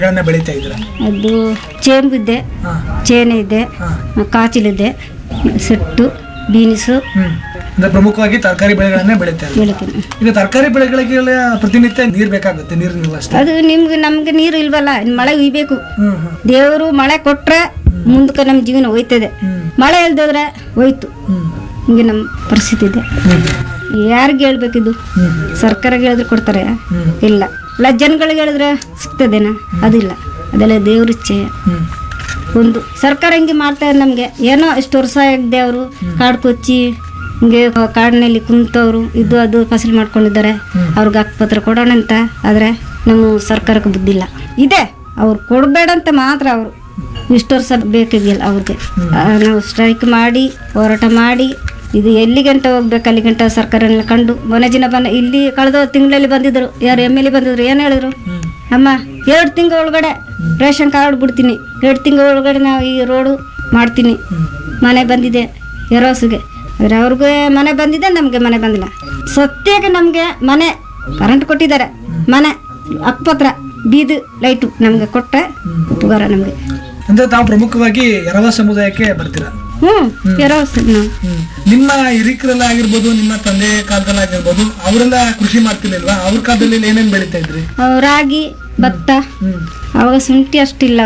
ಗಳನ್ನ ಬೆಳೀತಾ ಇದ್ರ ಅದು ಚೇಂಬು ಇದೆ ಹಾ ಚೇನೆ ಇದೆ ಹಾ ಕಾಚಿಲಿದೆ ಸೆಟ್ಟು ಬೀನ್ಸು ಹ್ಮ್ ಅಂದ್ರೆ ಪ್ರಮುಖವಾಗಿ ತರಕಾರಿ ಬೆಳೆಗಳನ್ನೇ ಬೆಳೀತಾ ಇದ್ದಾರೆ ಬೆಳಿತೀನಿ ಈಗ ತರಕಾರಿ ಬೆಳೆಗಳಿಗೆ ಪ್ರತಿನಿತ್ಯ ನೀರ್ ಬೇಕಾಗುತ್ತೆ ನೀರಿನ ವ್ಯವಸ್ಥೆ ಅದು ನಿಮ್ಗೆ ನಮ್ಗೆ ನೀರು ಇಲ್ವಲ್ಲ ಇನ್ ಮಳೆ ಉಯ್ಬೇಕು ಹ್ಮ್ ಹ್ಮ್ ದೇವರು ಮಳೆ ಕೊಟ್ರೆ ಮುಂದಕ್ಕೆ ನಮ್ಮ ಜೀವನ ಹೋಯ್ತದೆ ಹ್ಮ್. ಮಳೆ ಇಲ್ದೋದ್ರೆ ಹೋಯ್ತು ಹ್ಮ್ ಹಿಂಗೆ ನಮ್ಮ ಪರಿಸ್ಥಿತಿ ಇದೆ ಹ್ಮ್ ಯಾರಿಗೆ ಹೇಳ್ಬೇಕಿದು ಹ್ಮ್ ಸರ್ಕಾರಕ್ಕೆ ಹೇಳಿದ್ರೆ ಕೊಡ್ತಾರೆ ಹ್ಮ್. ಇಲ್ಲ ಇಲ್ಲ ಜನಗಳಿಗೆ ಹೇಳಿದ್ರೆ ಸಿಗ್ತದೇನಾ ಅದಿಲ್ಲ ಅದೆಲ್ಲ ದೇವ್ರ ಇಚ್ಛೆ ಹ್ಮ್ ಒಂದು ಸರ್ಕಾರ ಹಿಂಗೆ ಮಾಡ್ತಾರೆ ನಮಗೆ ಏನೋ ಇಷ್ಟು ವರ್ಷ ಆಗಿದೆ ಅವರು ಕಾಡು ಕೊಚ್ಚಿ ಹಿಂಗೆ ಕಾಡಿನಲ್ಲಿ ಕುಂತವರು ಇದು ಅದು ಫಸಲು ಮಾಡ್ಕೊಂಡಿದ್ದಾರೆ ಅವ್ರಿಗೆ ಹಕ್ಕುಪತ್ರ ಕೊಡೋಣ ಅಂತ ಆದರೆ ನಮ್ಮ ಸರ್ಕಾರಕ್ಕೆ ಬುದ್ಧಿಲ್ಲ ಇದೆ ಅವ್ರು ಕೊಡಬೇಡ ಅಂತ ಮಾತ್ರ ಅವರು ಇಷ್ಟು ವರ್ಷ ಬೇಕಾಗಿಲ್ಲ ಅವ್ರಿಗೆ ಆ, ನಾವು ಸ್ಟ್ರೈಕ್ ಮಾಡಿ ಹೋರಾಟ ಮಾಡಿ ಇದು ಎಲ್ಲಿ ಗಂಟ ಹೋಗ್ಬೇಕು ಅಲ್ಲಿ ಗಂಟ ಸರ್ಕಾರನ ಕಂಡು ಮೊನ್ನೆ ದಿನ ಬಂದ ಇಲ್ಲಿ ಕಳೆದ ತಿಂಗಳಲ್ಲಿ ಬಂದಿದ್ರು ಯಾರು ಎಮ್ ಎಲ್ ಎ ಬಂದಿದ್ರು ಏನು ಹೇಳಿದ್ರು ಹ್ಮ್ ಅಮ್ಮ ಎರಡು ತಿಂಗಳ ಒಳಗಡೆ ರೇಷನ್ ಕಾರ್ಡ್ ಬಿಡ್ತೀನಿ ಎರಡು ತಿಂಗಳ ಒಳಗಡೆ ನಾವು ಈ ರೋಡು ಮಾಡ್ತೀನಿ ಮನೆ ಬಂದಿದೆ ಎರೋಸಿಗೆ ಆದರೆ ಅವ್ರಿಗೆ ಮನೆ ಬಂದಿದೆ ನಮಗೆ ಮನೆ ಬಂದಿಲ್ಲ ಸತ್ಯಾಗ ನಮಗೆ ಮನೆ ಕರೆಂಟ್ ಕೊಟ್ಟಿದ್ದಾರೆ ಮನೆ ಅಕ್ಕಪತ್ರ ಬೀದು ಲೈಟು ನಮಗೆ ಕೊಟ್ಟರೆ ಉಪಕಾರ ನಮಗೆ ಅಂದ್ರೆ ತಾವು ಪ್ರಮುಖವಾಗಿ ಎರವ ಸಮುದಾಯಕ್ಕೆ ಬರ್ತೀರಾ ಹ್ಞೂ ಎರೋಸ್ ನಾವು ಹ್ಮ್. ನಿಮ್ಮ ಹಿರಿಕರೆಲ್ಲ ಆಗಿರ್ಬೋದು ನಿಮ್ಮ ತಂದೆ ಕಾಲದಲ್ಲಿ ಆಗಿರ್ಬೋದು ಅವರೆಲ್ಲ ಕೃಷಿ ಮಾಡ್ತಿರ್ಲಿಲ್ವಾ ಅವ್ರ ಕಾಲದಲ್ಲಿ ಏನೇನ್ ಬೆಳೀತಾ ಇದ್ರಿ ಅವು ರಾಗಿ ಭತ್ತ ಹ್ಮ್ ಅವಾಗ ಶುಂಠಿ ಅಷ್ಟಿಲ್ಲ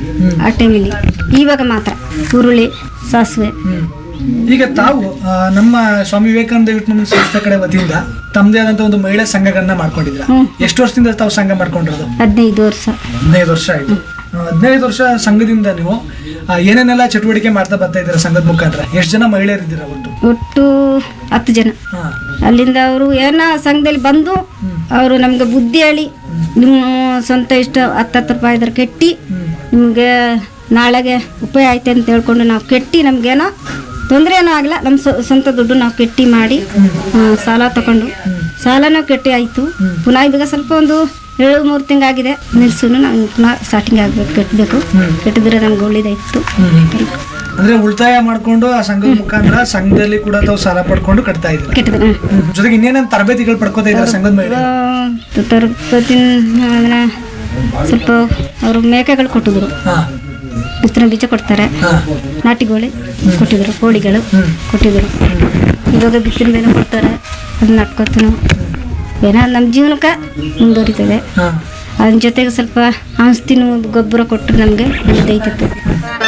ಆ ಟೈಮಲ್ಲಿ ಇವಾಗ ಮಾತ್ರ ಹುರುಳಿ ಸಾಸಿವೆ ಹ್ಮ್. ಈಗ ತಾವು ಆ, ನಮ್ಮ ಸ್ವಾಮಿ ವಿವೇಕಾನಂದ ವಿಟ್ನಮ ಸಂಸ್ಥೆ ಕಡೆ ವತಿಯಿಂದ ತಮ್ಮದೇ ಆದಂತ ಒಂದು ಮಹಿಳಾ ಸಂಘಗಳನ್ನ ಮಾಡ್ಕೊಂಡಿದ್ರ ಹ್ಮ್. ಎಷ್ಟು ವರ್ಷದಿಂದ ತಾವು ಸಂಘ ಮಾಡ್ಕೊಂಡಿರೋದು ಹದಿನೈದು ವರ್ಷ ಹದಿನೈದು ವರ್ಷ ಆಯ್ತು ಆ, ಹದಿನೈದು ವರ್ಷ ಸಂಘದಿಂದ ನೀವು ಆ, ಏನೇನೆಲ್ಲ ಚಟುವಟಿಕೆ ಮಾಡ್ತಾ ಬರ್ತಾ ಇದ್ದೀರಾ ಸಂಘದ ಮುಖಾಂತರ ಎಷ್ಟು ಜನ ಮಹಿಳೆಯರಿದ್ದೀರಾ ಒಟ್ಟು ಒಟ್ಟು ಹತ್ತು ಜನ ಹಾ ಅಲ್ಲಿಂದ ಅವರು ಏನ ಸಂಘದಲ್ಲಿ ಬಂದು ಅವರು ನಮ್ಗೆ ಬುದ್ಧಿ ಹೇಳಿ ನಿಮ್ಮ ಸ್ವಂತ ಇಷ್ಟ ಹತ್ತತ್ತು ರೂಪಾಯಿ ಇದ್ರೆ ಕೆಟ್ಟಿ ನಿಮಗೆ ನಾಳೆಗೆ ಉಪಯೋಗ ಐತೆ ಅಂತ ಹೇಳ್ಕೊಂಡು ನಾವು ಕೆಟ್ಟಿ ನಮಗೇನೋ ತೊಂದರೆ ಏನೂ ಆಗಲ್ಲ ನಮ್ಮ ಸ್ವ- ಸ್ವಂತ ದುಡ್ಡು ನಾವು ಕೆಟ್ಟಿ ಮಾಡಿ ಆ, ಸಾಲ ತಗೊಂಡು ಸಾಲನೂ ಕೆಟ್ಟಿ ಆಯಿತು ಪುನಃ ಇವಾಗ ಸ್ವಲ್ಪ ಒಂದು ಏಳು ಮೂರು ತಿಂಗಾಗಿದೆ ನಿಲ್ಸುನು ನಾವು ಪುನಃ ಸ್ಟಾರ್ಟಿಂಗ್ ಆಗಬೇಕು ಕಟ್ಟಬೇಕು ಕೆಟ್ಟಿದ್ರೆ ನಮ್ಗೆ ಒಳ್ಳೇದಾಯ್ತು ಅಂದ್ರೆ ಉಳಿತಾಯ ಮಾಡ್ಕೊಂಡು ಆ ಸಂಘದ ಮುಖಾಂತರ ಸಂಘದಲ್ಲಿ ಕೂಡ ತಾವು ಸಾಲ ಪಡ್ಕೊಂಡು ಕಟ್ತಾ ಇದ್ದೀರಾ ಕೆಟ್ಟಿದ್ರೆ ಹ್ಞೂ ಜೊತೆಗೆ ಇನ್ನೇನೇನು ತರಬೇತಿಗಳು ಪಡ್ಕೋತಾ ಇದ್ದಾರೆ ಸಂಘದ ಮಹಿಳೆ ತರಗತಿ ಅದನ್ನ ಸ್ವಲ್ಪ ಅವರು ಮೇಕೆಗಳು ಕೊಟ್ಟಿದ್ರು ಹಾ ಬಿತ್ತನೆ ಬೀಜ ಕೊಡ್ತಾರೆ ಹಾ ನಾಟಿಗೋಳಿ ಕೊಟ್ಟಿದ್ರು ಕೋಳಿಗಳು ಕೊಟ್ಟಿದ್ರು ಇವಾಗ ಬಿತ್ತನೆ ಬೇರೆ ಕೊಡ್ತಾರೆ ಅದನ್ನ ನಟ್ಕೊತನು ಏನೋ ನಮ್ಮ ಜೀವನಕ್ಕೆ ಮುಂದುವರಿತದೆ ಹಾ ಅದ್ರ ಜೊತೆಗೆ ಸ್ವಲ್ಪ ಔಷಧಿನೂ ಗೊಬ್ಬರ ಕೊಟ್ಟರೆ ನಮಗೆ ಒಳ್ಳೆದೈತಿತ್ತು